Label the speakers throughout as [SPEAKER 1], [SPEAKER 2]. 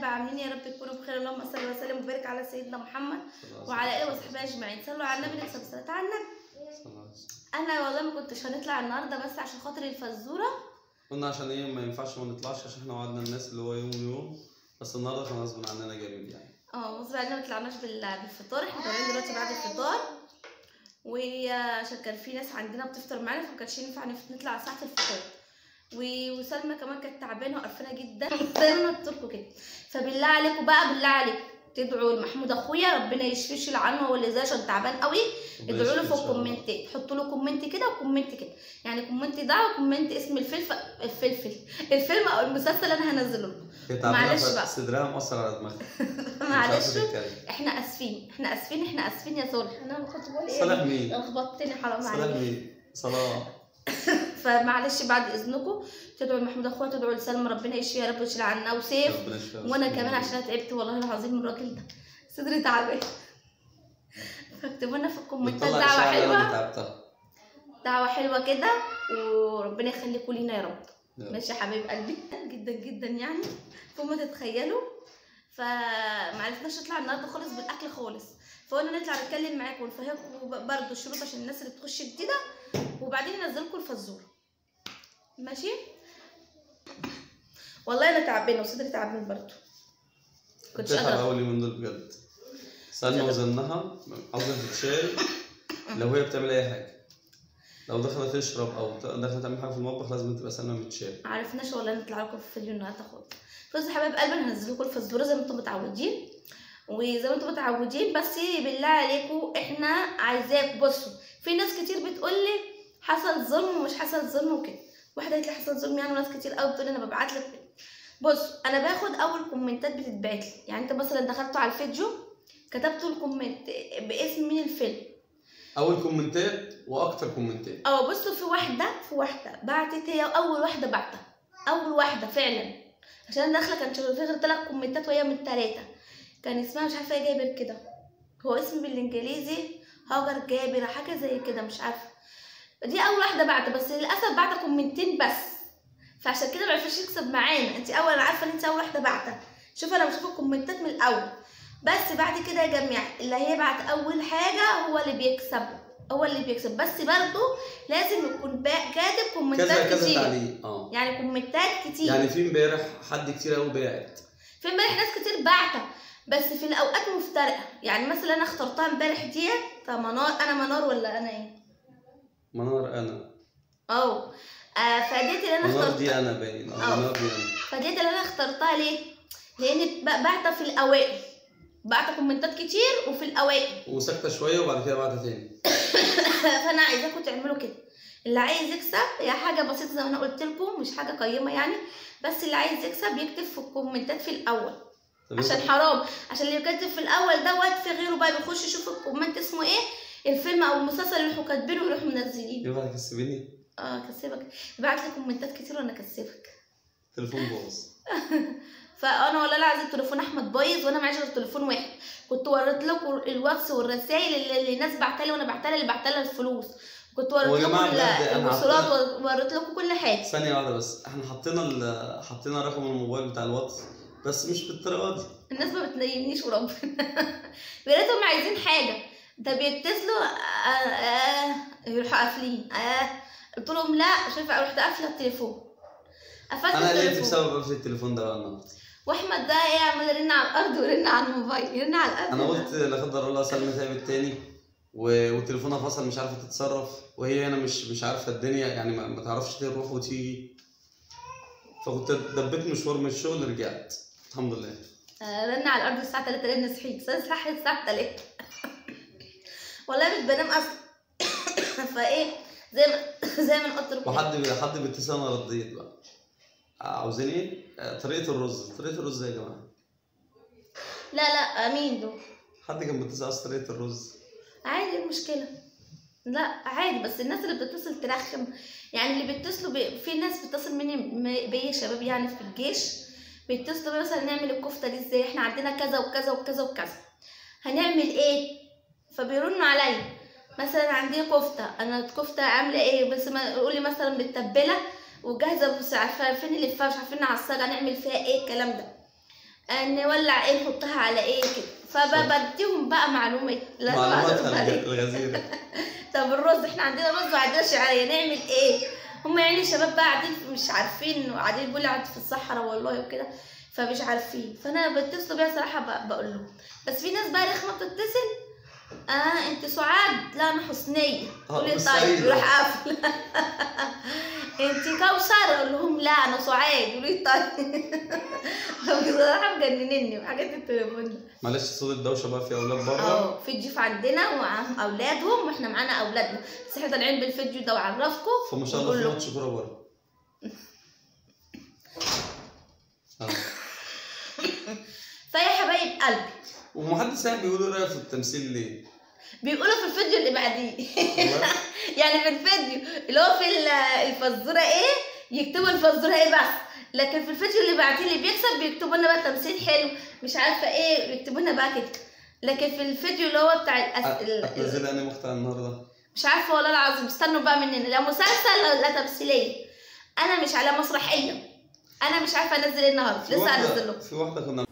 [SPEAKER 1] عاملين يا رب تكونوا بخير اللهم صل وسلم وبارك على سيدنا محمد وعلى اله وصحبه اجمعين صلوا على النبي نكسب الصلاه على النبي انا والله ما كنتش هنطلع النهارده بس عشان خاطر الفزوره
[SPEAKER 2] قلنا عشان ايه ما ينفعش ما نطلعش عشان احنا وعدنا الناس اللي هو يوم يوم بس النهارده كان غصب عننا جامد يعني
[SPEAKER 1] اه غصب عننا ما طلعناش بال- بالفطار احنا طالعين دلوقتي بعد الفطار وعشان كان في ناس عندنا بتفطر معانا فما كانش ينفع نف- نطلع ساعه الفطار و- وسلمى كمان كانت تعبانه وقرفانه جدا زي ما أنا قلت لكم كده فبالله عليكم بقى بالله عليكم تدعوا لمحمود اخويا ربنا يشفيه يشيل عنه واللي زي عشان تعبان قوي
[SPEAKER 2] ربنا
[SPEAKER 1] ادعوا له
[SPEAKER 2] يشفيه
[SPEAKER 1] في
[SPEAKER 2] إن شاء الله.
[SPEAKER 1] الكومنتات حطوا له كومنت كده وكومنت كده يعني كومنت ده وكومنت اسم الفلفل الفلفل الفيلم او المسلسل اللي انا هنزله لكم
[SPEAKER 2] هي تعبانة
[SPEAKER 1] معلش
[SPEAKER 2] ف-
[SPEAKER 1] بقى.
[SPEAKER 2] صدرها مؤثر على دماغها مش
[SPEAKER 1] معلش
[SPEAKER 2] عارفة تتكلم.
[SPEAKER 1] احنا اسفين احنا اسفين احنا اسفين يا صالح انا كنت بقول ايه
[SPEAKER 2] صالح مين؟
[SPEAKER 1] لخبطتني حرام
[SPEAKER 2] صالح
[SPEAKER 1] عليك
[SPEAKER 2] مين؟ صلاح
[SPEAKER 1] فمعلش بعد اذنكم تدعوا لمحمود اخويا تدعوا لسلمى ربنا يشفيها يا رب ويشيل عنا وسيف
[SPEAKER 2] ربنا يشفيها
[SPEAKER 1] وانا
[SPEAKER 2] ويشفيها.
[SPEAKER 1] كمان عشان أنا تعبت والله العظيم من الراجل ده صدري تعبان فاكتبوا لنا في الكومنتات
[SPEAKER 2] بتطلع
[SPEAKER 1] دعوه
[SPEAKER 2] إشاعة اللي أنا
[SPEAKER 1] حلوه
[SPEAKER 2] تعبتها
[SPEAKER 1] دعوه حلوه كده وربنا يخليكم لينا يا رب
[SPEAKER 2] يلا.
[SPEAKER 1] ماشي يا حبايب قلبي جدا جدا يعني فوق ما تتخيلوا فمعرفناش نطلع النهارده خالص بالاكل خالص فقلنا نطلع نتكلم معاكم ونفهمكم برضه الشروط عشان الناس اللي بتخش جديده وبعدين ننزلكم الفزوره ماشي والله انا تعبانه وصدري تعبان برضه كنتش
[SPEAKER 2] بتتعب
[SPEAKER 1] قادره
[SPEAKER 2] أول يومين دول بجد سلمى وزنها عاوزة تتشال لو هي بتعمل أي حاجة لو دخلت تشرب أو ت- دخلت تعمل حاجة في المطبخ لازم تبقى سلمى متشال
[SPEAKER 1] عرفناش والله نطلع لكم في فيديو النهارده خالص فوز حبايب قلبي انا هنزل لكم الفزوره زي ما انتم متعودين وزي ما انتم متعودين بس بالله عليكم احنا عايزاكم بصوا في ناس كتير بتقول لي حصل ظلم ومش حصل ظلم وكده واحده قالت لي حصل ظلم يعني وناس كتير قوي بتقول لي انا ببعت لك بص انا باخد اول كومنتات بتتبعت لي يعني انت مثلا دخلتوا على الفيديو كتبتوا الكومنت باسم مين الفيلم
[SPEAKER 2] أول كومنتات وأكتر كومنتات
[SPEAKER 1] اه بصوا في واحدة في واحدة بعتت هي أول واحدة بعتها أول واحدة فعلا عشان أنا داخلة كان في غير تلات كومنتات وهي من تلاتة كان اسمها مش عارفة ايه جابر كده هو اسم بالإنجليزي هاجر جابر حاجة زي كده مش عارفة دي أول واحدة بعتها بس للأسف بعتها كومنتين بس فعشان كده معرفش يكسب معانا انت أول أنا عارفة إن انت أول واحدة بعتها شوف أنا بشوف الكومنتات من الأول بس بعد كده يا جماعة اللي هيبعت أول حاجة هو اللي بيكسب هو اللي بيكسب بس برضه لازم يكون با- كاتب كومنتات
[SPEAKER 2] كذا كذا
[SPEAKER 1] كتير
[SPEAKER 2] تعليق اه
[SPEAKER 1] يعني كومنتات كتير
[SPEAKER 2] يعني في امبارح حد كتير قوي باعت
[SPEAKER 1] في امبارح ناس كتير بعتة بس في الاوقات مفترقه يعني مثلا انا اخترتها امبارح ديت فمنار انا منار ولا انا ايه
[SPEAKER 2] منار انا
[SPEAKER 1] اه آه، فديت اللي انا
[SPEAKER 2] منار
[SPEAKER 1] اخترتها
[SPEAKER 2] دي انا باين اه
[SPEAKER 1] اه.
[SPEAKER 2] منار دي انا
[SPEAKER 1] فديت اللي انا اخترتها ليه لان ب- بعتة في الاوائل بعتة كومنتات كتير وفي الاوائل
[SPEAKER 2] وساكته شويه وبعد كده بعتها تاني
[SPEAKER 1] فانا عايزاكم تعملوا كده اللي عايز يكسب هي حاجه بسيطه زي ما انا قلت لكم مش حاجه قيمه يعني بس اللي عايز يكسب يكتب في الكومنتات في الاول
[SPEAKER 2] طب
[SPEAKER 1] عشان
[SPEAKER 2] انت-
[SPEAKER 1] حرام عشان اللي يكتب في الاول دوت في غيره بقى بيخش يشوف الكومنت اسمه ايه الفيلم او المسلسل اللي احنا كاتبينه ويروحوا منزلينه
[SPEAKER 2] ينفع تكسبيني
[SPEAKER 1] اه كسبك ابعت لي كومنتات كتير وانا اكسبك
[SPEAKER 2] تليفون باظ
[SPEAKER 1] فانا والله العظيم تليفون احمد بايظ وانا معيش غير تليفون واحد كنت وريت لكم الواتس والرسائل اللي, اللي الناس بعتها لي وانا بعتها لها اللي بعتها لها الفلوس كنت وريت
[SPEAKER 2] ويا
[SPEAKER 1] لكم
[SPEAKER 2] جماعة بجد أنا
[SPEAKER 1] الوصولات
[SPEAKER 2] عبد-
[SPEAKER 1] ووريت لكم كل حاجه
[SPEAKER 2] ثانيه واحده بس احنا حطينا ال- حطينا رقم الموبايل بتاع الواتس بس مش بالطريقه دي
[SPEAKER 1] الناس ما بتنيمنيش وربنا يا ريتهم عايزين حاجه ده بيتصلوا آه آه يروحوا قافلين آه قلت لهم لا شايفه رحت قافله التليفون قفلت
[SPEAKER 2] انا قلقت
[SPEAKER 1] التليفون
[SPEAKER 2] بسبب قفل التليفون ده بقى النهارده
[SPEAKER 1] واحمد ده ايه عمال يرن على الارض ويرن على الموبايل يرن على الارض
[SPEAKER 2] انا قلت لا قدر الله سلمى تعبت تاني و- وتليفونها فصل مش عارفه تتصرف وهي هنا مش مش عارفه الدنيا يعني ما, ما تعرفش تروح وتيجي فكنت دبيت مشوار من الشغل رجعت الحمد لله
[SPEAKER 1] آه، رن على الارض الساعه 3 لان صحيت بس صحيت الساعه 3 والله مش بنام اصلا فايه زي ما زي ما أنا قلت لكم
[SPEAKER 2] وحد حد بيتصل انا رديت بقى عاوزين ايه؟ آه، طريقه الرز طريقه الرز يا جماعه
[SPEAKER 1] لا لا مين دول
[SPEAKER 2] حد كان بيتصل عاوز طريقه الرز
[SPEAKER 1] عادي إيه المشكلة لا عادي بس الناس اللي بتتصل ترخم يعني اللي بيتصلوا بي... في ناس بتتصل مني م- بيا شباب يعني في الجيش بيتصلوا بيا مثلا نعمل الكفتة دي ازاي احنا عندنا كذا وكذا وكذا وكذا هنعمل ايه فبيرنوا عليا مثلا عندي كفتة انا الكفتة عاملة ايه بس ما يقولي مثلا متبلة وجاهزة بس عارفة فين اللي فيها مش عارفين نعصجها نعمل فيها ايه الكلام ده آه، نولع ايه نحطها على ايه كده فبديهم بقى معلومات لا
[SPEAKER 2] معلوماتها
[SPEAKER 1] معلومات
[SPEAKER 2] الغ- الغزيرة
[SPEAKER 1] طب الرز احنا عندنا رز وعندنا شعريه نعمل ايه هم يعني الشباب بقى قاعدين مش عارفين وقاعدين بيقولوا قاعد في الصحراء والله وكده فمش عارفين فانا بتصل بيها صراحه ب- بقول لهم بس في ناس بقى رخمه بتتصل اه انت سعاد لا انا حسنيه
[SPEAKER 2] آه،
[SPEAKER 1] تقول لي
[SPEAKER 2] مش
[SPEAKER 1] طيب
[SPEAKER 2] سعيدة.
[SPEAKER 1] يروح قافل انت كوثر اقول لهم لا انا سعاد يقولوا لي طيب بصراحه مجننني وحاجات التليفون ده
[SPEAKER 2] معلش صوت الدوشة بقى في أولاد بره
[SPEAKER 1] اه في ضيوف عندنا ومعاهم اولادهم واحنا معانا اولادنا بس احنا طالعين بالفيديو ده وعرفكم
[SPEAKER 2] فما شاء الله
[SPEAKER 1] ونقول
[SPEAKER 2] في
[SPEAKER 1] لهم.
[SPEAKER 2] ماتش كورة بره آه.
[SPEAKER 1] فيا حبايب قلبي
[SPEAKER 2] ومحدش يعني بيقول إيه رأيك في التمثيل ليه؟
[SPEAKER 1] بيقولوا في الفيديو اللي بعديه
[SPEAKER 2] والله
[SPEAKER 1] يعني في الفيديو اللي هو في ال- الفزوره ايه يكتبوا الفزوره ايه بس لكن في الفيديو اللي بعديه اللي بيكسب بيكتبوا لنا بقى تمثيل حلو مش عارفه ايه بيكتبوا لنا بقى كده لكن في الفيديو اللي هو بتاع الأس... ال... ال...
[SPEAKER 2] هتنزلي أنا مقطع النهاردة
[SPEAKER 1] مش عارفه والله العظيم استنوا بقى مننا لا مسلسل لا تمثيليه انا مش على مسرحيه انا مش عارفه انزل ايه النهارده
[SPEAKER 2] في
[SPEAKER 1] لسه هنزل
[SPEAKER 2] واحدة
[SPEAKER 1] لكم
[SPEAKER 2] في واحدة كنا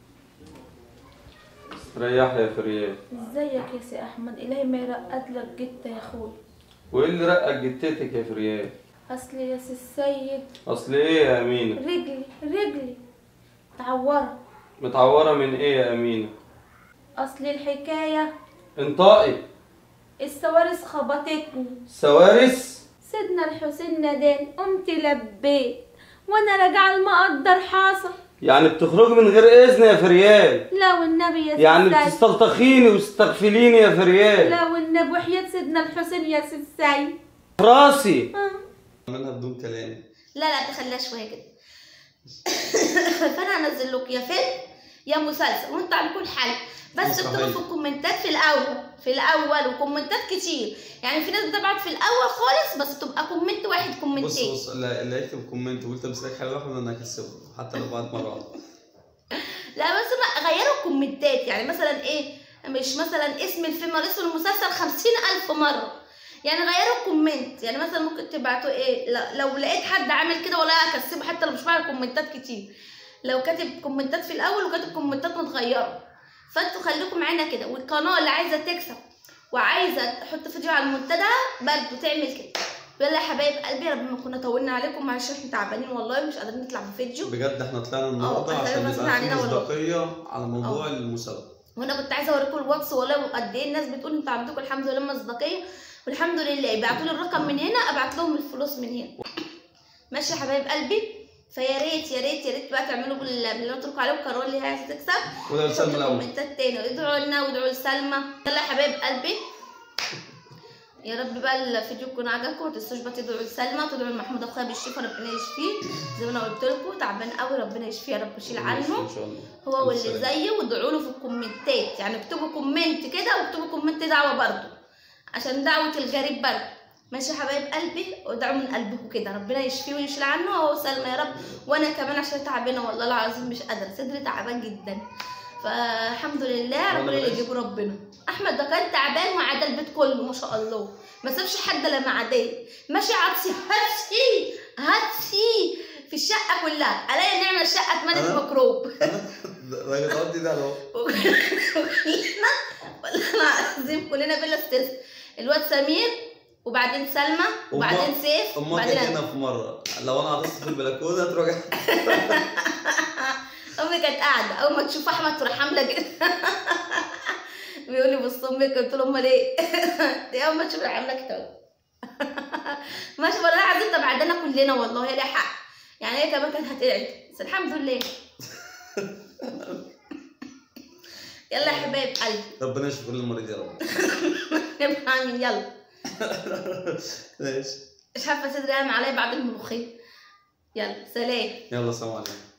[SPEAKER 2] ريح يا فريال
[SPEAKER 1] ازيك يا سي احمد الهي ما يرقد لك جت يا اخوي
[SPEAKER 2] وايه اللي رقك جتتك يا فريال؟
[SPEAKER 1] اصل يا سي السيد
[SPEAKER 2] اصل ايه يا امينه؟
[SPEAKER 1] رجلي رجلي تعوره
[SPEAKER 2] متعوره من ايه يا امينه؟
[SPEAKER 1] اصل الحكايه
[SPEAKER 2] انطقي
[SPEAKER 1] السوارس خبطتني
[SPEAKER 2] سوارس
[SPEAKER 1] سيدنا الحسين ناداني قمت لبيت وانا راجعه المقدر حاصل
[SPEAKER 2] يعني بتخرجي من غير اذن يا فريال
[SPEAKER 1] لا والنبي يا سي
[SPEAKER 2] يعني
[SPEAKER 1] السيد
[SPEAKER 2] بتستلطخيني وتستغفليني يا فريال
[SPEAKER 1] لا والنبي وحياة سيدنا الحسين يا سي السيد
[SPEAKER 2] راسي
[SPEAKER 1] آه.
[SPEAKER 2] منها بدون كلام
[SPEAKER 1] لا لا تخليها شويه كده فانا هنزل لك يا فيلم يا مسلسل وانت على كل حل بس
[SPEAKER 2] مسرحية.
[SPEAKER 1] اكتبوا في الكومنتات في الاول في الاول وكومنتات كتير يعني في ناس بتبعت في الاول خالص بس تبقى كومنت واحد
[SPEAKER 2] بص
[SPEAKER 1] كومنتين
[SPEAKER 2] بص اللي اللي هيكتب كومنت وقلت تمسك حاجه واحده انا هكسبه حتى لو بعد مره واحده
[SPEAKER 1] لا بس ما غيروا الكومنتات يعني مثلا ايه مش مثلا اسم الفيلم ولا اسم المسلسل خمسين ألف مرة يعني غيروا الكومنت يعني مثلا ممكن تبعتوا ايه ل- لو لقيت حد عامل كده والله هكسبه حتى لو مش بعمل كومنتات كتير لو كاتب كومنتات في الاول وكاتب كومنتات متغيره فانتوا خليكم معانا كده والقناه اللي عايزه تكسب وعايزه تحط فيديو على المنتدى برضه تعمل كده يلا يا حبايب قلبي ربنا ما كنا طولنا عليكم معلش احنا تعبانين والله مش قادرين نطلع بفيديو
[SPEAKER 2] بجد احنا طلعنا النهارده
[SPEAKER 1] اه،
[SPEAKER 2] عشان
[SPEAKER 1] غصب
[SPEAKER 2] يبقى في
[SPEAKER 1] عننا والله.
[SPEAKER 2] مصداقيه على موضوع المسابقه
[SPEAKER 1] وانا كنت عايزه اوريكم الواتس والله قد ايه الناس بتقول انتوا عندكم الحمد لله مصداقيه والحمد لله يبعتوا لي الرقم من هنا ابعت لهم الفلوس من هنا ماشي يا حبايب قلبي فيا ريت يا ريت يا ريت بقى تعملوا بال- باللي قلت لكم عليه القرار اللي هي عايزه تكسب
[SPEAKER 2] وده لسلمى
[SPEAKER 1] حطوا
[SPEAKER 2] الاول
[SPEAKER 1] كومنتات تاني وادعوا لنا وادعوا لسلمى يلا يا حبايب قلبي يا رب بقى الفيديو يكون عجبكم ما تنسوش بقى تدعوا لسلمى وتدعوا لمحمود اخويا بالشفا ربنا يشفيه زي ما انا قلت لكم تعبان قوي ربنا يشفيه يا رب يشيل عنه
[SPEAKER 2] ان شاء الله
[SPEAKER 1] هو واللي
[SPEAKER 2] سلام.
[SPEAKER 1] زيه وادعوا له في الكومنتات يعني اكتبوا كومنت كده واكتبوا كومنت دعوه برضه عشان دعوه الغريب برضه ماشي يا حبايب قلبي ودعوا من قلبكم كده ربنا يشفيه ويشيل عنه هو سلمى يا رب وانا كمان عشان تعبانه والله العظيم مش قادره صدري تعبان جدا فالحمد لله
[SPEAKER 2] وأنا
[SPEAKER 1] ربنا اللي
[SPEAKER 2] بلاش.
[SPEAKER 1] يجيبه ربنا احمد ده كان تعبان وعدى البيت كله ما شاء الله ما سابش حد لما عداه ماشي عطسي هاتسي هاتسي في الشقه كلها الاقي نعمل الشقه اتملت
[SPEAKER 2] أنا؟
[SPEAKER 1] ميكروب
[SPEAKER 2] ده غلطتي ده اهو
[SPEAKER 1] وكلنا والله العظيم كلنا بلا استاذ الواد سمير وبعدين سلمى وبعدين سيف
[SPEAKER 2] امك
[SPEAKER 1] وبعدين
[SPEAKER 2] كانت
[SPEAKER 1] أنا.
[SPEAKER 2] هنا في مره لو انا عطست في البلكونه تروح
[SPEAKER 1] امي كانت قاعده اول ما تشوف احمد تروح عامله كده بيقول لي بص امك قلت له امال ايه دي اول ما تشوف تروح عامله كده ماشي والله العظيم طب عدنا كلنا والله هي ليها حق يعني هي كمان كانت هتقعد بس الحمد لله يلا يا حبايب قلبي
[SPEAKER 2] ربنا يشفي كل المريض يا رب
[SPEAKER 1] نبقى عاملين يلا
[SPEAKER 2] ماشي
[SPEAKER 1] مش عارفه صدري قايم عليا بعد الملوخيه يلا سلام
[SPEAKER 2] يلا سلام عليكم